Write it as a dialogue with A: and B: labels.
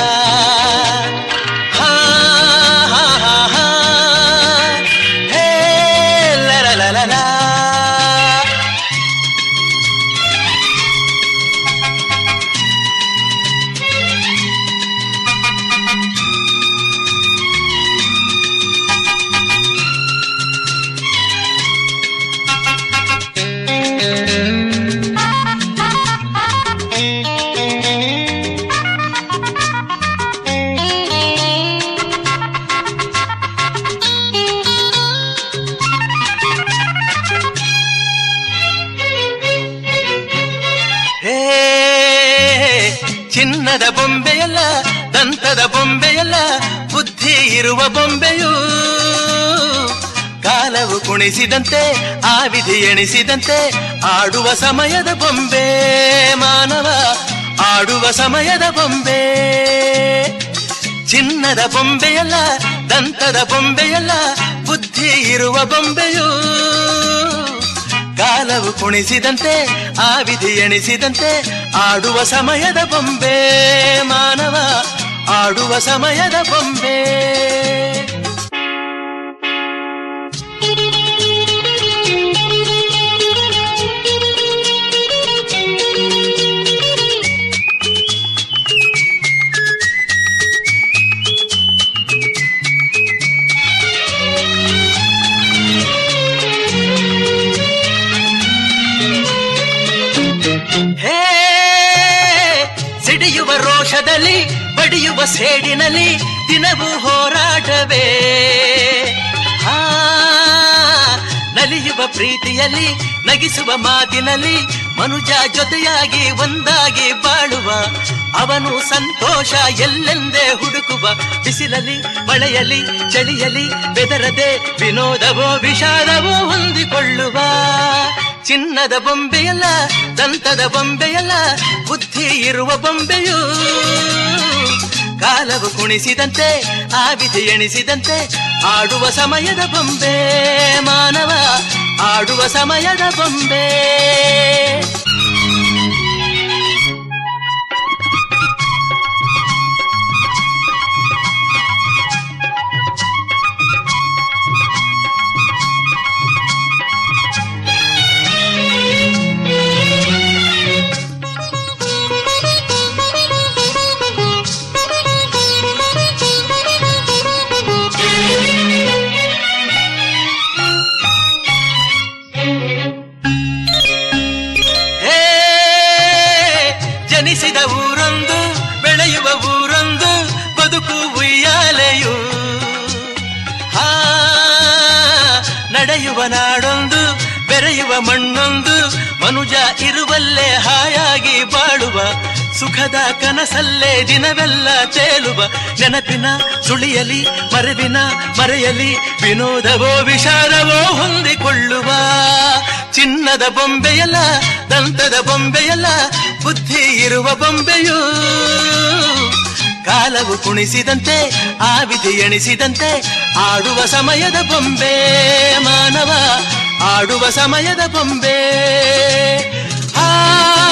A: ಹಾ ಹಾ ಹಾ ಹಾ ಹೇ ಲರ ಲರ ಲಾ. ಹೇ ಚಿನ್ನದ ಬೊಂಬೆಯಲ್ಲ ದಂತದ ಬೊಂಬೆಯಲ್ಲ ಬುದ್ಧಿ ಇರುವ ಬೊಂಬೆಯು ಕಾಲವು ಕುಣಿಸಿದಂತೆ ಆ ವಿಧಿ ಎಣಿಸಿದಂತೆ ಆಡುವ ಸಮಯದ ಬೊಂಬೆ ಮಾನವ ಆಡುವ ಸಮಯದ ಬೊಂಬೆ ಚಿನ್ನದ ಬೊಂಬೆಯಲ್ಲ ದಂತದ ಬೊಂಬೆಯಲ್ಲ ಬುದ್ಧಿ ಇರುವ ಬೊಂಬೆಯು ಕಾಲವು ಕುಣಿಸಿದಂತೆ ಆ ವಿಧಿ ಎಣಿಸಿದಂತೆ ಆಡುವ ಸಮಯದ ಬೊಂಬೆ ಮಾನವ ಆಡುವ ಸಮಯದ ಬೊಂಬೆ ಹೇ ಸಿಡಿಯುವ ರೋಷದಲ್ಲಿ ಬಡಿಯುವ ಸೇಡಿನಲ್ಲಿ ದಿನವೂ ಹೋರಾಟವೇ ಹಾ ನಲಿಯುವ ಪ್ರೀತಿಯಲ್ಲಿ ನಗಿಸುವ ಮಾತಿನಲ್ಲಿ ಮನುಜ ಜೊತೆಯಾಗಿ ಒಂದಾಗಿ ಬಾಳುವ ಅವನು ಸಂತೋಷ ಎಲ್ಲೆಂದೇ ಹುಡುಕುವ ಬಿಸಿಲಲ್ಲಿ ಮಳೆಯಲ್ಲಿ ಚಳಿಯಲ್ಲಿ ಬೆದರದೆ ವಿನೋದವೋ ವಿಷಾದವೋ ಹೊಂದಿಕೊಳ್ಳುವ ಚಿನ್ನದ ಬೊಂಬೆಯಲ್ಲ ದಂತದ ಬೊಂಬೆಯಲ್ಲ ಬುದ್ಧಿ ಇರುವ ಬೊಂಬೆಯು ಕಾಲವು ಕುಣಿಸಿದಂತೆ ಆ ವಿಧಿ ಎಣಿಸಿದಂತೆ ಆಡುವ ಸಮಯದ ಬೊಂಬೆ ಮಾನವ ಆಡುವ ಸಮಯದ ಬೊಂಬೆ ಹೇ ಜನಿಸಿದ ಊರೊಂದು ಬೆಳೆಯುವ ಊರೊಂದು ಬದುಕು ಉಯ್ಯಾಲೆಯು ಹಾ ನಡೆಯುವ ನಾಡೊಂದು ಬೆರೆಯುವ ಮಣ್ಣೊಂದು ಮನುಜ ಇರುವಲ್ಲೇ ಹಾಯಾಗಿ ಬಾಳುವ ಸುಖದ ಕನಸಲ್ಲೇ ದಿನವೆಲ್ಲ ತೇಲುವ ನೆನಪಿನ ಸುಳಿಯಲಿ ಮರೆವಿನ ಮರೆಯಲಿ ವಿನೋದವೋ ವಿಷಾದವೋ ಹೊಂದಿಕೊಳ್ಳುವ ಚಿನ್ನದ ಬೊಂಬೆಯಲ್ಲ ದಂತದ ಬೊಂಬೆಯಲ್ಲ ಬುದ್ಧಿ ಇರುವ ಬೊಂಬೆಯು ಕಾಲವು ಕುಣಿಸಿದಂತೆ ಆ ವಿಧಿ ಎಣಿಸಿದಂತೆ ಆಡುವ ಸಮಯದ ಬೊಂಬೆ ಮಾನವ ಆಡುವ ಸಮಯದ ಬೊಂಬೆ ಆ